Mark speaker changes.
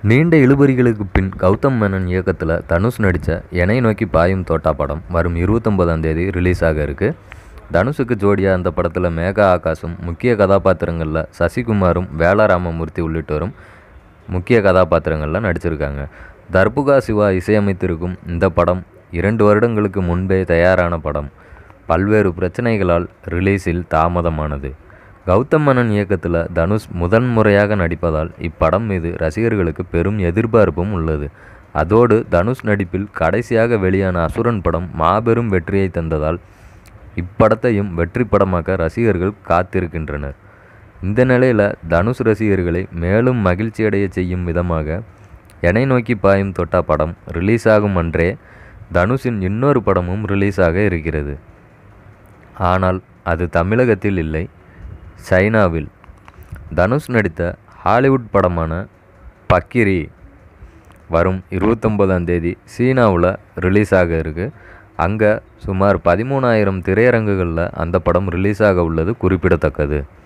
Speaker 1: நீண்ட இழுபறிகளுக்கு பின் கௌதம் மேனன் இயக்கத்தில் தனுஷ் நடித்த எனை நோக்கி பாயும் தோட்டா படம் வரும் இருபத்தொம்போதாம் தேதி ரிலீஸ் ஆக இருக்கு தனுஷுக்கு ஜோடியாக அந்த படத்தில் மேகா ஆகாஷும் முக்கிய கதாபாத்திரங்களில் சசிகுமாரும் வேலராமமூர்த்தி உள்ளிட்டோரும் முக்கிய கதாபாத்திரங்களில் நடிச்சிருக்காங்க தர்புகா சிவா இசையமைத்திருக்கும் இந்த படம் இரண்டு வருடங்களுக்கு முன்பே தயாரான படம் பல்வேறு பிரச்சனைகளால் ரிலீஸில் தாமதமானது கௌதம் மேனன் இயக்கத்தில் தனுஷ் முதன் முறையாக நடிப்பதால் இப்படம் மீது ரசிகர்களுக்கு பெரும் எதிர்பார்ப்பும் உள்ளது அதோடு தனுஷ் நடிப்பில் கடைசியாக வெளியான அசுரன் படம் மாபெரும் வெற்றியை தந்ததால் இப்படத்தையும் வெற்றி படமாக்க ரசிகர்கள் காத்திருக்கின்றனர் இந்த நிலையில் தனுஷ் ரசிகர்களை மேலும் மகிழ்ச்சியடைய செய்யும் விதமாக எனை நோக்கி பாயும் தொட்டா படம் ரிலீஸ் ஆகும் அன்றே தனுஷின் இன்னொரு படமும் ரிலீஸ் ஆக இருக்கிறது ஆனால் அது தமிழகத்தில் இல்லை சைனாவில் தனுஷ் நடித்த ஹாலிவுட் படமான பக்கிரி வரும் இருபத்தொம்போதாம் தேதி சீனாவில் ரிலீஸ் ஆக இருக்குது அங்கே சுமார் பதிமூணாயிரம் திரையரங்குகளில் அந்த படம் ரிலீஸ் ஆக உள்ளது குறிப்பிடத்தக்கது